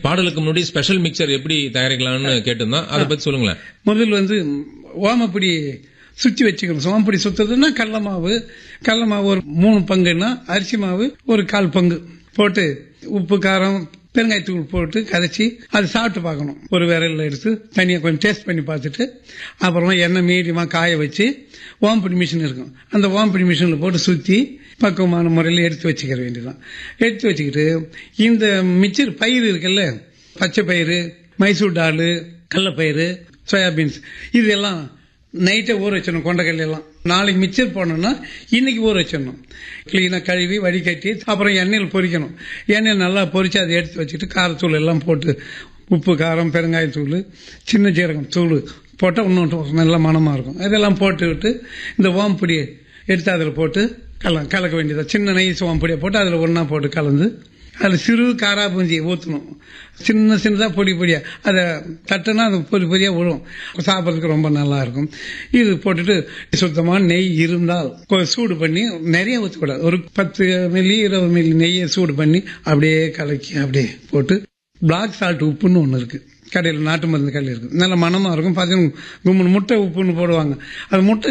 பாடலுக்கு முன்னாடி special mixture எப்படி தயாரிக்கலாம்னு கேட்டிருந்தோம் அதை பத்தி சொல்லுங்களேன் முதல்ல வந்து ஓமப்பொடி சுத்தி வச்சுக்கணும் ஓமப்பொடி சுத்துறதுன்னா கடல மாவு கடல மாவு ஒரு மூணு பங்குன்னா அரிசி மாவு ஒரு கால் பங்கு போட்டு உப்பு காரம் பெருங்காயத்தூள் போட்டு கரைச்சி அது சாப்பிட்டு பார்க்கணும் ஒரு விரல்ல எடுத்து தனியாக கொஞ்சம் டேஸ்ட் பண்ணி பார்த்துட்டு அப்புறமா எண்ணெய் மீடியமாக காய வச்சு ஓம்பொடி மிஷின் இருக்கும் அந்த ஓம்பொடி மிஷினில் போட்டு சுற்றி பக்குவமான முறையில் எடுத்து வச்சுக்கிற வேண்டியதுதான் எடுத்து வச்சுக்கிட்டு இந்த மிச்சர் பயிர் இருக்குல்ல பச்சை பயிறு மைசூர் டாலு கடலப்பயிறு சோயாபீன்ஸ் இது எல்லாம் நைட்டே ஊற வச்சிடணும் கொண்டக்கடலை எல்லாம் நாளைக்கு மிச்சர் போடணும்னா இன்னைக்கு ஊற வச்சிடணும் கிளீனாக கழுவி வடிகட்டி அப்புறம் எண்ணெயில் பொரிக்கணும் எண்ணெயில் நல்லா பொரிச்சு அதை எடுத்து வச்சுட்டு காரத்தூள் எல்லாம் போட்டு உப்பு காரம் பெருங்காயத்தூள் சின்ன ஜீரகம் தூள் போட்டால் இன்னும் நல்ல மணமாக இருக்கும் இதெல்லாம் போட்டு விட்டு இந்த ஓம்பொடியை எடுத்து அதில் போட்டு கல கலக்க வேண்டியதா சின்ன நைஸ் ஓம்பொடியை போட்டு அதில் ஒன்றா போட்டு கலந்து அதில் சிறு காரா பூஞ்சி ஊற்றணும் சின்ன சின்னதாக பொடி பொடியா அதை தட்டுனா அது பொடி பொடியாக விழும் சாப்பிட்றதுக்கு ரொம்ப நல்லா இருக்கும் இது போட்டுட்டு சுத்தமான நெய் இருந்தால் கொ- சூடு பண்ணி நிறைய ஊற்றக்கூடாது ஒரு பத்து மில்லி இருபது மில்லி நெய்யை சூடு பண்ணி அப்படியே கலக்கி அப்படியே போட்டு பிளாக் சால்ட் உப்புன்னு ஒன்று இருக்கு கடையில் நாட்டு மருந்து கடையில் இருக்கு நல்ல மனமா இருக்கும் பார்த்தீங்கன்னா கும்முன்னு முட்டை உப்புன்னு போடுவாங்க அது முட்டை